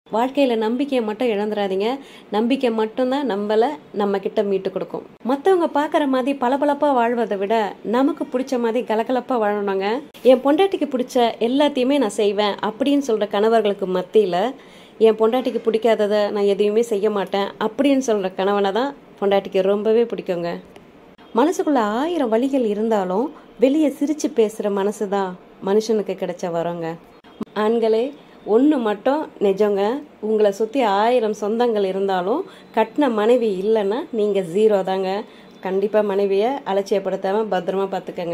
வாழ்க்கையில் நம்பிக்கையை மட்டும் இழந்துடாதீங்க நம்பிக்கை மட்டும்தான் நம்மளை நம்ம கிட்ட மீட்டு கொடுக்கும் மற்றவங்க பார்க்குற மாதிரி பளபளப்பாக வாழ்வதை விட நமக்கு பிடிச்ச மாதிரி கலகலப்பாக வாழணுங்க என் பொண்டாட்டிக்கு பிடிச்ச எல்லாத்தையுமே நான் செய்வேன் அப்படின்னு சொல்கிற கணவர்களுக்கு மத்தியில் என் பொண்டாட்டிக்கு பிடிக்காததை நான் எதையுமே செய்ய மாட்டேன் அப்படின்னு சொல்கிற கணவனை தான் பொண்டாட்டிக்கு ரொம்பவே பிடிக்குங்க மனசுக்குள்ள ஆயிரம் வழிகள் இருந்தாலும் வெளியே சிரிச்சு பேசுகிற மனசு தான் மனுஷனுக்கு கிடைச்ச வரங்க ஆண்களே ஒன்று மட்டும் நிஜங்க உங்களை சுற்றி ஆயிரம் சொந்தங்கள் இருந்தாலும் கட்டின மனைவி இல்லைன்னா நீங்கள் ஜீரோ தாங்க கண்டிப்பாக மனைவியை அலட்சியப்படுத்தாமல் பத்திரமா பார்த்துக்கங்க